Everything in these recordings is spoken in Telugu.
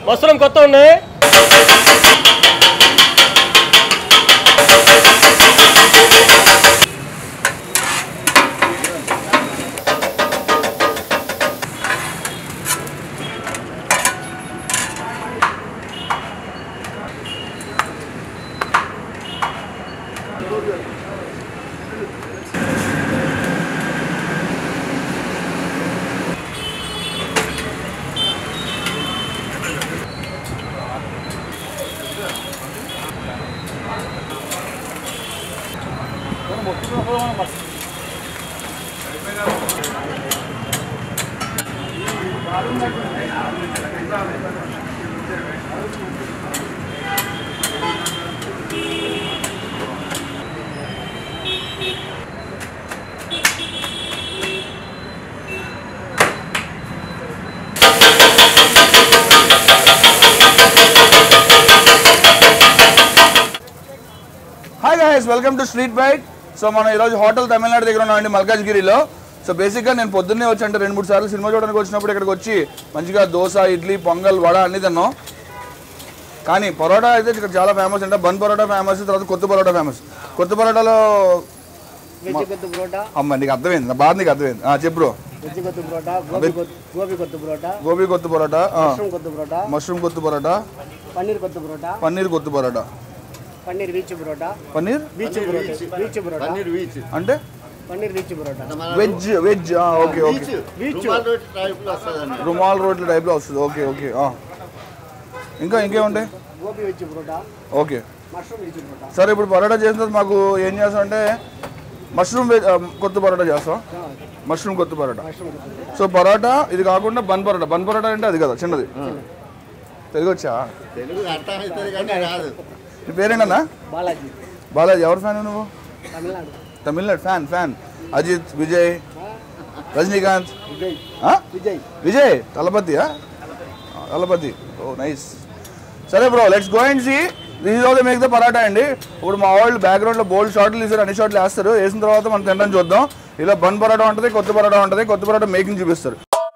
మష్రూమ్ కొత్త ఉన్నాయి hi guys welcome to Street Byte so మనం ఈరోజు హోటల్ తమిళనాడు దగ్గర ఉన్నామండి మల్కాజ్గిరిలో సో బేసిక్గా నేను పొద్దున్నే వచ్చి అంటే రెండు మూడు సార్లు సినిమా చూడడానికి వచ్చినప్పుడు ఇక్కడికి వచ్చి మంచిగా దోశ ఇడ్లీ పొంగల్ వడ అన్ని తిన్నాం కానీ పరోటా అయితే ఇక్కడ చాలా ఫేమస్ అంటే బన్ పరోటా ఫేమస్ తర్వాత కొత్త పరోటా ఫేమస్ కొత్త పరోటాలో వెజ్ కొత్తు పరోటా అమ్మ నీకు అర్థమైంది నా బాధ నీకు అర్థమైంది ఆ, చెప్పు బ్రో వెజ్ కొత్తు పరోటా గోబీ కొత్తు గోబీ కొత్తు పరోటా గోబీ కొత్త పరోటా ఆ, మష్రూమ్ కొత్తు పరోటా మష్రూమ్ కొత్త పరోటా పన్నీర్ కొత్తు పరోటా పన్నీర్ కొత్త పరోటా పన్నీర్ వీచ్ పరోటా పన్నీర్ బీచ్ పరోటా బీచ్ పరోటా అంటే paneer veech parotta veg veg okay okay veech rumal రోడ్ల టైప్లో వస్తుంది ఓకే ఓకే ఆ. ఇంకా ఇంకేముంటాయి gobi veg parotta okay mushroom veg parotta సరే ఇప్పుడు పరోటా చేసిన తర్వాత మాకు ఏం చేస్తాం అంటే మష్రూమ్ వెజ్ ఆ, కొత్త పరోటా చేస్తాం mushroom kothu parotta mushroom kothu parotta so parotta ఇది కాకుండా బన్ పరోటా బన్ పరోటా అంటే అది కదా చిన్నది తెలుగు వచ్చా తెలుగు అర్థమవుతుంది కానీ రాదు నీ పేరేంటన్నా బాలాజీ బాలాజీ ఎవరు ఫ్యాన్ నువ్వు తమిళనాడు తమిళనాడు ఫ్యాన్ ఫ్యాన్ అజిత్ విజయ్ రజనీకాంత్ విజయ్ ఆ? విజయ్ విజయ్ తలపతియా తలపతి ఓ నైస్ సరే bro let's go and see this is all the make the paratha అండి ఇప్పుడు మా వాళ్ళు బ్యాక్గ్రౌండ్లో బోల్డ్ షార్ట్లు తీసారు అన్ని షార్ట్లు వేస్తారు వేసిన తర్వాత మనం తినడం చూద్దాం ఇలా బన్ పరాటా ఉంటుంది కొత్త పరాటా ఉంటుంది కొత్త పరాటా మేకింగ్ చూపిస్తారు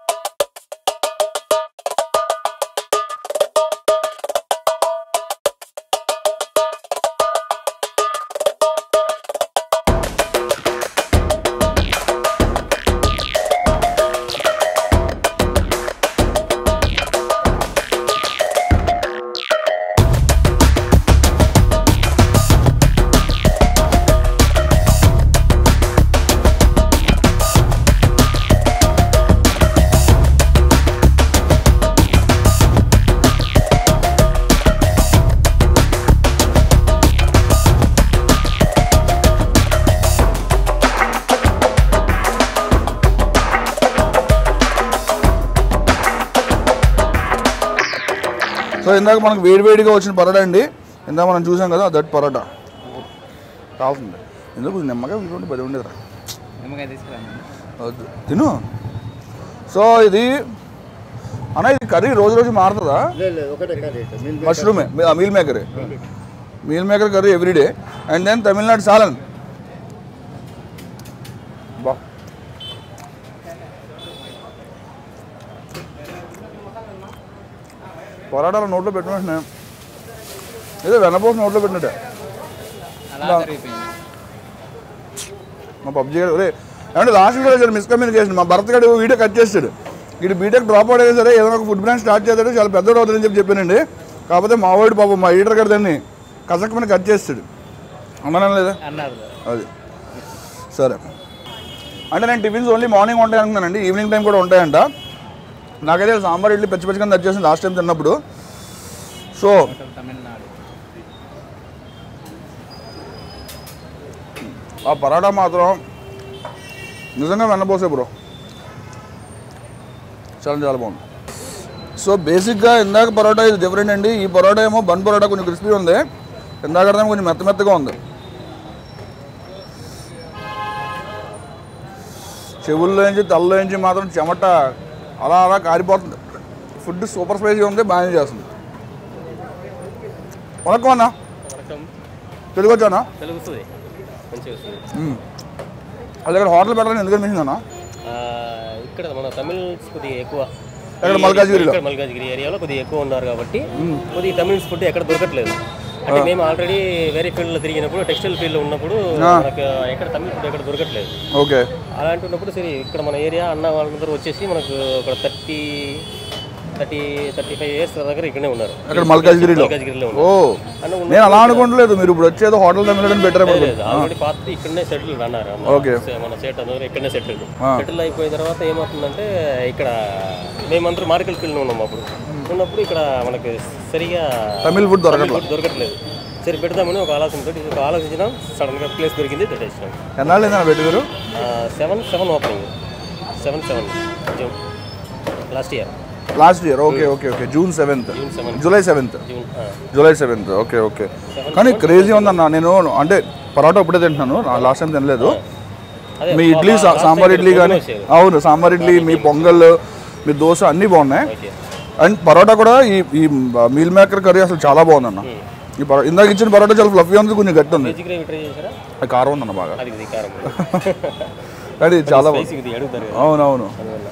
సో ఇందాక మనకు వేడివేడిగా వచ్చిన పరోటా అండి ఇందాక మనం చూసాం కదా దట్ పరోటా కావుతుంది ఎందుకు నిమ్మగా ఇంకోటి పది ఉండేదిరా నిమ్మకాయ తీసుకురాను వద్దు. తిను సో ఇది అన్న ఇది కర్రీ రోజు రోజు మారుతుందా లేదు లేదు ఒకటే కర్రీ మిల్ మష్రూమే meal maker meal maker curry everyday and then Tamil Nadu salan బా పొరాటాలు నోట్లో పెట్టిన ఏదో వెన్నపోసం నోట్లో పెట్టినట్టే అలా కరిగిపోయింది మా పబ్జీ గారు ఒరే ఏమంటే లాస్ట్ కూడా సార్ మిస్కమ్యూనికేషన్ మా భరత్ గారు వీడియో కట్ చేస్తాడు ఇటు బీటెక్ డ్రాప్ అవుట్ అయినా సరే ఏదైనా ఒక ఫుడ్ బ్రాండ్ స్టార్ట్ చేస్తాడు చాలా పెద్దోడు అవుతుందని చెప్పి చెప్పానండి కాకపోతే మా వాడు పాపం మా ఈటర్ గారు దాన్ని కసక్కమని కట్ చేస్తాడు అన్నాను లేదా అన్నారు అది సరే అంటే నేను టిఫిన్స్ ఓన్లీ మార్నింగ్ ఉంటాయి అనుకున్నానండి ఈవినింగ్ టైం కూడా ఉంటాయంట నాకైతే సాంబార్ ఇడ్లీ పిచ్చి పిచ్చిగా నచ్చేసింది లాస్ట్ టైం తిన్నప్పుడు సో తమిళనాడు ఆ పరాటా మాత్రం నిజంగా వెన్నపోసే బ్రో చాలా చాలా బాగుంది సో బేసిక్గా ఇందాక పరోటా ఇది డిఫరెంట్ అండి ఈ పరోటా ఏమో బన్ పరోటా కొంచెం క్రిస్పీ ఉంది ఇందాక అర్థం కొంచెం మెత్త మెత్తగా ఉంది చెవుల్లో నుంచి తలలో నుంచి మాత్రం చెమట అలా అలా కారిపోతుంది ఫుడ్ సూపర్ స్పైసీ ఉంది బాగానే చేస్తుంది వణకం అన్నా వణకం తెలుగు వచ్చానా తెలుగు వస్తుంది మంచిగా వస్తుంది అది దగ్గర హోటల్ పెట్టాలని ఎందుకు అనిపించింది అన్న ఆ, ఇక్కడ మన తమిళ్ కొద్దిగా ఎక్కువ ఎక్కడ ఈ మల్కాజ్గిరిలో ఇక్కడ మల్కాజ్గిరి ఏరియాలో కొద్దిగా ఎక్కువ ఉన్నారు కాబట్టి కొద్దిగా తమిళ్ ఫుడ్ ఎక్కడ దొరకట్లేదు అంటే మేము ఆల్రెడీ వేరే ఫీల్డ్లో తిరిగినప్పుడు టెక్స్టైల్ ఫీల్డ్లో ఉన్నప్పుడు మనకు ఎక్కడ తమిళ్ ఫుడ్ ఎక్కడ దొరకట్లేదు ఓకే అలాంటి ఉన్నప్పుడు సరే ఇక్కడ మన ఏరియా అన్న వాళ్ళందరూ వచ్చేసి మనకు ఒక thirty thirty thirty five years దగ్గర ఇక్కడే ఉన్నారు అక్కడ మల్కాజ్గిరిలో మల్కాజ్గిరిలో ఓ ఉన్నారు అన్న ఉన్న నేను అలా అనుకోవట్లేదు మీరు ఇప్పుడు వచ్చేదో హోటల్ తమిళనాడు బెటర్ లేదు ఆల్రెడీ పాత ఇక్కడనే సెటిల్ అన్నారు అన్న. Okay. మన సేట్ అందరూ ఇక్కడనే సెటిల్ సెటిల్ అయిపోయిన తర్వాత ఏమవుతుందంటే ఇక్కడ మేమందరూ మార్కెట్ ఫీల్డ్ ఉన్నాం అప్పుడు ఉన్నప్పుడు ఇక్కడ మనకి సరిగా తమిళ్ ఫుడ్ దొరకట్లేదు ఫుడ్ దొరకట్లేదు సరే పెడదామని ఒక ఆలోచనతో ఒక ఆలోచించినాం సడన్ గా ప్లేస్ దొరికింది పెట్టేసినాం ఎన్నాళ్ళు ఏందన్నా పెట్టి మీరు seven seven opening seven seven June last year last year okay okay okay June seventh June seven July seventh June ఆ. జూలై సెవెంత్ ఓకే ఓకే కానీ క్రేజీ ఉందన్న నేను అంటే పరోటా ఇప్పుడే తింటున్నాను లాస్ట్ టైం తినలేదు అదే మీ ఇడ్లీ సా- సాంబార్ ఇడ్లీ కానీ వచ్చేది. అవును సాంబార్ ఇడ్లీ మీ పొంగల్ మీ దోశ అన్నీ బాగున్నాయి ఓకే అండ్ పరోటా కూడా ఈ ఈ మీల్ మేకర్ కర్రీ అసలు చాలా బాగుందన్న ఈ పరో ఇందాక ఇచ్చిన పరోటా చాలా ఫ్లఫీ ఉంది కొంచెం గట్టి ఉంది వెజ్ గ్రేవీ ట్రై చేశారా అది కారం ఉందన్న బాగా అది ఇది కారం కానీ ఇది చాలా బాగుంది స్పైసీ ఇది అడుగుతారు కదా అవునవును అందువల్ల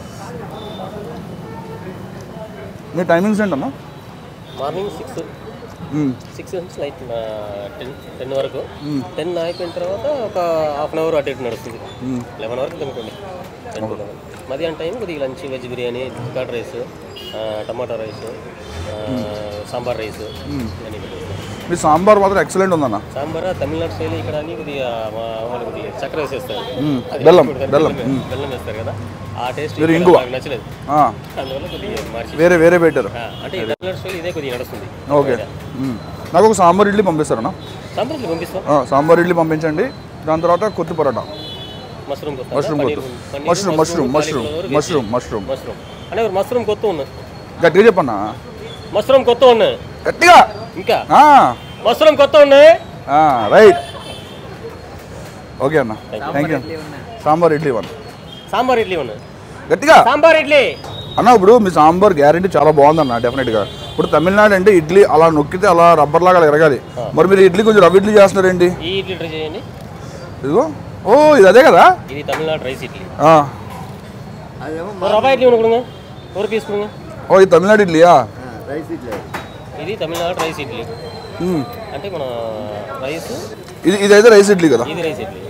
మీ టైమింగ్స్ ఏంటన్నా మార్నింగ్ సిక్స్ మ్మ్. సిక్స్ నుంచి నైట్ టెన్ టెన్ వరకు టెన్ అయిపోయిన తర్వాత ఒక హాఫ్ అన్ అవర్ అటు ఇటు నడుస్తుంది లెవెన్ వరకు తినుకోండి టెన్ టు లెవెన్ మధ్యాహ్నం టైం కొద్దిగా lunch veg biryani curd rice tomato rice sambar rice అన్నీ పెట్టేస్తాం మీ సాంబార్ మాత్రం ఎక్సలెంట్ ఉందన్న సాంబార్ తమిళనాడు స్టైల్ ఇక్కడ అన్ని కొద్దిగా మా వాళ్ళు కొద్దిగా చక్కెర వేసేస్తారు అది బెల్లం, ఇప్పుడు బెల్లం, బెల్లం బెల్లం వేస్తారు కదా ఆ టేస్ట్ మీరు ఇక్కడ ఇంగువ. నాకు నచ్చలేదు ఆ, అందువల్ల కొద్దిగా మార్చి వేరే వేరే పెట్టారు ఆ, అంటే ఈ తమిళనాడు స్టైల్ ఇదే కొద్దిగా నడుస్తుంది ఓకే మ్మ్. నాకు ఒక సాంబార్ ఇడ్లీ పంపిస్తారన్నా సాంబార్కి పంపిస్తాం ఆ, సాంబార్ ఇడ్లీ పంపించండి దాని తర్వాత kothu parotta mushroom kothu mushroom paneer kothu paneer, mushroom mushroom mushroom cauliflower, mushroom mushroom mushroom అంటే ఒక మష్రూమ్ కొత్త ఉన్నాయి గట్టిగా చెప్పన్నా మష్రూమ్ కొత్త ఉన్నాయి గట్టిగా ఇంకా ఆ, మష్రూమ్ కొత్త ఉన్నాయి ఆ, రైట్ ఓకే అన్న thank you sambar idli one sambar idli ఉన్నాయి గట్టిగా సాంబార్ ఇడ్లీ అన్న ఇప్పుడు మీ సాంబార్ గ్యారంటీ చాలా బాగుందన్న డెఫినెట్గా ఇప్పుడు తమిళనాడు అంటే ఇడ్లీ అలా నొక్కితే అలా రబ్బర్ లాగా అలా ఎరగాలి మరి మీరు ఇడ్లీ కొంచెం రవ్వ ఇడ్లీ చేస్తున్నారండి ఈ ఇడ్లీ ట్రై చేయండి ఇదిగో ఓ ఇది అదే కదా ఇది తమిళనాడు రైస్ ఇడ్లీ ఆ. అదేమో ஒரு ரவா இட்லி ஒன்று கொடுங்க ஒரு பீஸ் கொடுங்க ఓ ఇది తమిళనాడు ఇడ్లీయా రైస్ ఇట్లా ఇది తమిళనాడు రైస్ ఇడ్లీ మ్మ్. అంటే మన రైస్ ఇది ఇదైతే రైస్ ఇడ్లీ కదా ఇది రైస్ ఇడ్లీ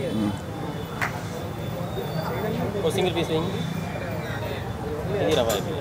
ఒక సింగిల్ పీస్ వేయండి ఇది రవా ఇడ్లీ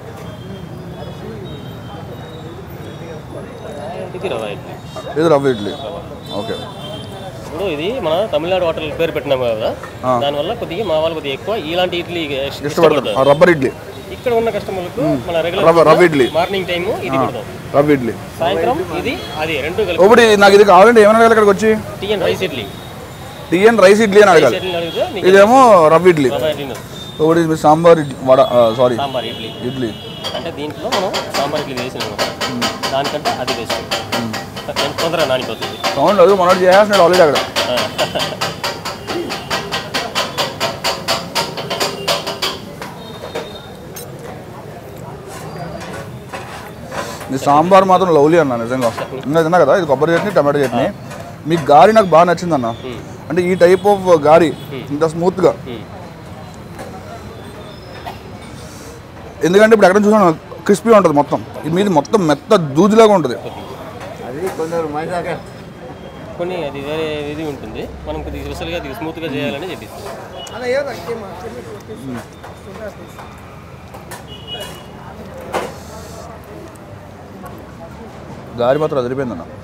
ఇది రవా ఇడ్లీ ఇది రవ్వ ఇడ్లీ ఓకే ఇప్పుడు ఇది మన తమిళనాడు హోటల్ పేరు పెట్టినాం కదా దానివల్ల కొద్దిగా మా వాళ్ళు కొద్దిగా ఎక్కువ ఇలాంటి ఇడ్లీ ఇష్టపడతారు ఇష్టపడతారు ఆ రబ్బర్ ఇడ్లీ ఇక్కడ ఉన్న కస్టమర్లకు మన రవ్వ రెగ్యులర్ రవ్వ ఇడ్లీ మార్నింగ్ టైం ఇది పెడతాం రవ్వ ఇడ్లీ సాయంత్రం ఇది అది రెండు కలిపి ఇప్పుడు నాకు ఇది కావాలంటే ఏమైనా అడగాలి ఇక్కడికి వచ్చి tea and rice idli TN rice idli అని అడగాలి ఇడ్లీ అడిగితే మీకు ఇదేమో రవ్వ ఇడ్లీ రవ్వ ఇడ్లీ ఉంది. ఒకటి మీ సాంబార్ ఇడ్లీ వడ సారీ సాంబార్ ఇడ్లీ ఇడ్లీ అంటే దీంట్లో మనం సాంబార్ ఇడ్లీ వేసినాము దానికంటే అది బెస్ట్ కొంచెం తొందరగా నానిపోతుంది సౌండ్ అది మనోడు చేస్తున్నాడు ఆల్రెడీ అక్కడ ఈ సాంబార్ మాత్రం లవ్లీ అన్న నిజంగా ఇంకా తిన్నా కదా ఇది కొబ్బరి చట్నీ టమాటో చట్నీ మీ గారి నాకు బాగా నచ్చింది అన్న అంటే ఈ టైప్ ఆఫ్ గారి ఇంత స్మూత్గా ఎందుకంటే ఇప్పుడు ఎక్కడ చూసాను క్రిస్పీ ఉంటుంది మొత్తం ఇది మీది మొత్తం మెత్త దూదిలాగా ఉంటుంది అది కొందరు మైదాగా కొన్ని అది వేరే ఇది ఉంటుంది మనం కొద్దిగా స్పెషల్గా అది స్మూత్గా చేయాలని చెప్పిస్తాం గారి మాత్రం అదిరిపోయింది అన్న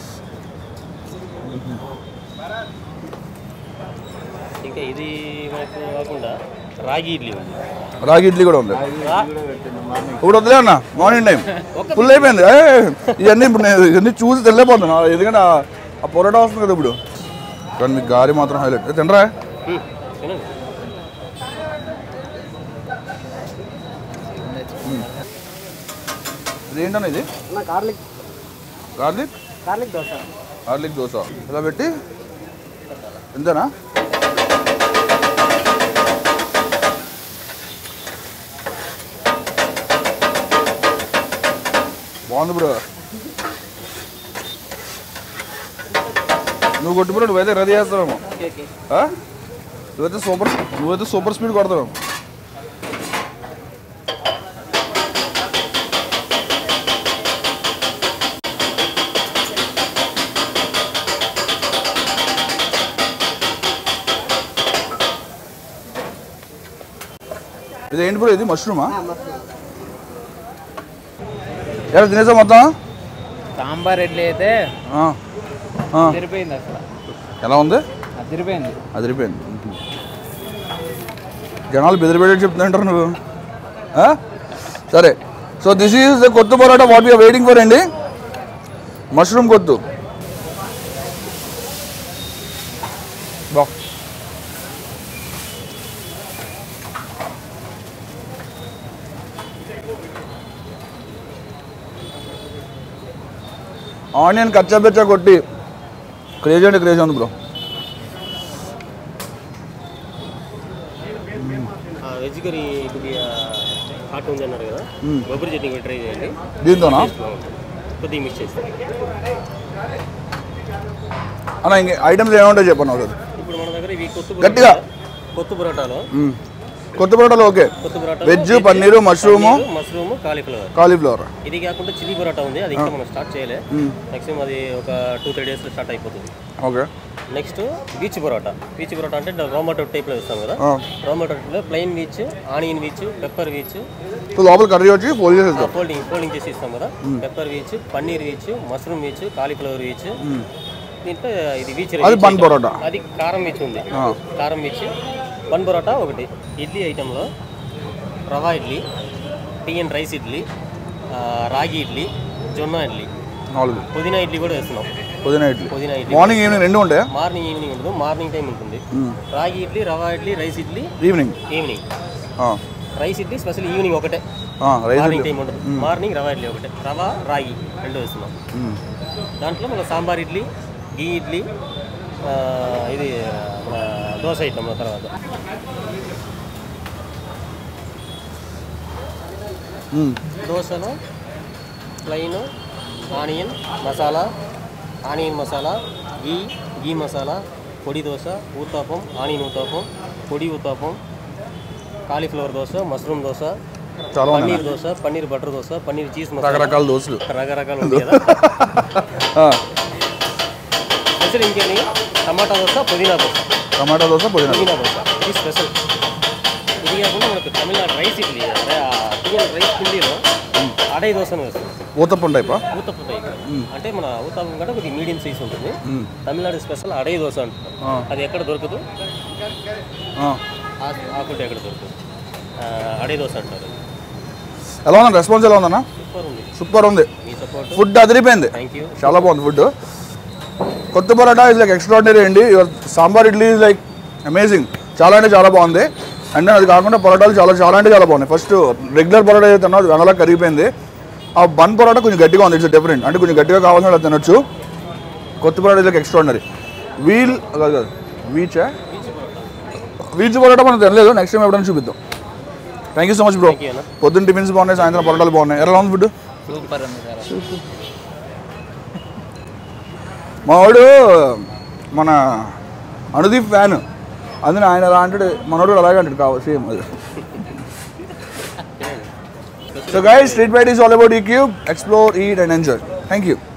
ఇంకా ఇది మనకు కాకుండా రాగి ఇడ్లీ ఉంది రాగి ఇడ్లీ కూడా ఉంది రా- ఇప్పుడు వదిలే అన్న మార్నింగ్ టైం ఫుల్ అయిపోయింది ఏ, ఇవన్నీ ఇప్పుడు నేను ఇవన్నీ చూసి తెలియపోతున్నా ఎందుకంటే ఆ- ఆ పొరటా వస్తుంది కదా ఇప్పుడు కానీ మీకు గారి మాత్రం హైలైట్ తినరా హ్మ్, తినండి ఇది ఏంటన్నా ఇది garlic garlic garlic dosa garlic dosa ఇలా పెట్టి ఎంతనా బాగుంది బ్రో నువ్వు కొట్టుబడి నువ్వైతే రెడీ చేస్తావేమో ఓకే ఓకే ఆ? నువ్వైతే సూపర్ నువ్వైతే సూపర్ స్పీడ్ కొడతావు ఇది ఏంటి బ్రో ఇది మష్రూమా ఎలా తినేసా మొత్తం సాంబార్ ఇడ్లీ అయితే ఆ. ఆ. అదిరిపోయింది అసలు ఎలా ఉంది అదిరిపోయింది అదిరిపోయింది జనాలు బెదిరిపెట్టి చెప్తుంటారు నువ్వు ఆ? సరే so this is the kothu parotta what we're waiting for అండి మష్రూమ్ కొత్తు బా ఆనియన్ కచ్చా బెచ్చా కొట్టి క్రేజ్ అంటే క్రేజ్ ఉంది బ్రో వెజ్ కర్రీ కొద్దిగా హాట్ ఉంది అన్నారు కదా మ్మ్. కొబ్బరి చట్నీ కూడా ట్రై చేయండి దీంతోనా బాగుంటుంది కొద్దిగా మిక్స్ చేస్తాం అన్న ఇంక ఐటమ్స్ ఏముంటాయి చెప్పండి ఒకసారి ఇప్పుడు మన దగ్గర ఇవి కొత్త గట్టిగా. కొత్త పరోటాలో మ్మ్. కొత్త పరోటాలు okay kothu parotta veg paneer mushroom mushroom cauliflower cauliflower ఇది కాకుండా చిల్లీ పరోటా ఉంది అది ఇంకా మనం స్టార్ట్ చేయలే మాక్సిమం అది ఒక టూ త్రీ డేస్లో స్టార్ట్ అయిపోతుంది ఓకే నెక్స్ట్ బీచ్ పరోటా బీచ్ పరోటా అంటే రోమాటో టైప్లో ఇస్తాం కదా ఆ. రోమాటో టైప్లో plain veech onion veech pepper veech so లోపల కర్రీ వచ్చి ఫోల్డ్ చేసేస్తాం ఫోల్డింగ్ ఫోల్డింగ్ చేసి ఇస్తాం కదా pepper veech paneer veech mushroom veech cauliflower veech దీంట్లో ఇది బీచ్ అది బన్ పరోటా అది కారం బీచ్ ఉంది ఆ. కారం బీచ్ బన్ పరోటా ఒకటి ఇడ్లీ ఐటెంలో rava idli tea and rice idli ఆ, రాగి ఇడ్లీ జొన్న ఇడ్లీ నాలుగు పుదీనా ఇడ్లీ కూడా వేస్తున్నాం పుదీనా ఇడ్లీ పుదీనా ఇడ్లీ మార్నింగ్ ఈవినింగ్ రెండు ఉంటాయా మార్నింగ్ ఈవినింగ్ ఉంటుంది మార్నింగ్ టైం ఉంటుంది మ్మ్. Ragi idli rava idli rice idli evening evening ఆ. రైస్ ఇడ్లీ స్పెషల్ ఈవినింగ్ ఒకటే ఆ, రైస్ మార్నింగ్ ఇడ్లీ టైం ఉండదు మార్నింగ్ రవా ఇడ్లీ ఒకటే రవా రాగి రెండు వేస్తున్నాం మ్మ్. దాంట్లో మన సాంబార్ ఇడ్లీ గీ ఇడ్లీ ఆ, ఇది మన దోశ ఐటమ్ తర్వాత మ్మ్. దోశలో plain onion masala onion masala ghee ghee masala podi dosa uttapam onion uttapam podi uttapam cauliflower dosa mushroom dosa చాలా ఉన్నాయి పన్నీర్ దోశ పన్నీర్ బటర్ దోశ పన్నీర్ చీజ్ మసాలా రకరకాల దోశలు రకరకాలు ఉంది కదా ఆ. స్పెషల్ ఇంకేమి టమాటా దోశ పుదీనా దోశ టమాటా దోశ పుదీనా దోశ. పుదీనా దోశ ఇది స్పెషల్ ఇది కాకుండా మనకు తమిళనాడు రైస్ ఇడ్లీ అదే ఆ టిఫిన్ రైస్ పిండిలో అడై దోశను వేస్తాం ఊతప్పం టైపా ఊతప్ప టైప్ అంటే మన ఊతప్పం కంటే కొద్దిగా మీడియం సైజ్ ఉంటుంది తమిళనాడు స్పెషల్ అడై దోశ అంటారు ఆ. అది ఎక్కడ దొరకదు ఆ. ఆ ఆ ఫుడ్ ఎక్కడ దొరకదు ఆ, అడై దోశ అంటారు ఎలా ఉందన్న రెస్పాన్స్ ఎలా ఉందన్న సూపర్ ఉంది సూపర్ ఉంది మీ సపోర్ట్ ఫుడ్ అదిరిపోయింది థ్యాంక్ యూ చాలా బాగుంది ఫుడ్ కొత్త పరోటా ఇస్ లైక్ ఎక్స్ట్రాడినరీ అండి your sambar idli is like amazing చాలా అంటే చాలా బాగుంది అండ్ అది కాకుండా పరోటాలు చాలా చాలా అంటే చాలా బాగున్నాయి ఫస్ట్ రెగ్యులర్ పరోటా ఏదైతే తిన్నావు వెనలా కరిగిపోయింది ఆ బన్ పరోటా కొంచెం గట్టిగా ఉంది ఇట్స్ డిఫరెంట్ అంటే కొంచెం గట్టిగా కావాల్సిన వాళ్ళు తినొచ్చు కొత్త పరోటా ఇస్ లైక్ ఎక్స్ట్రాడినరీ వీల్ కాదు కాదు వీచా వీచ్ పరోటా మనం తినలేదు నెక్స్ట్ టైం ఎప్పుడైనా చూపిద్దాం thank you so much bro Thank you, అన్న. పొద్దున్న టిఫిన్స్ బాగున్నాయి సాయంత్రం పరోటాలు బాగున్నాయి ఎలా ఉంది ఫుడ్ సూపర్ ఉంది సార్ మా వాడు మన అనుదీప్ ఫ్యాన్ అందుని ఆయన ఎలా అంటాడు మనోడు కూడా అలాగే అంటాడు కావాలి సేమ్ అది so guys street bite is all about ఈ cube explore eat and enjoy thank you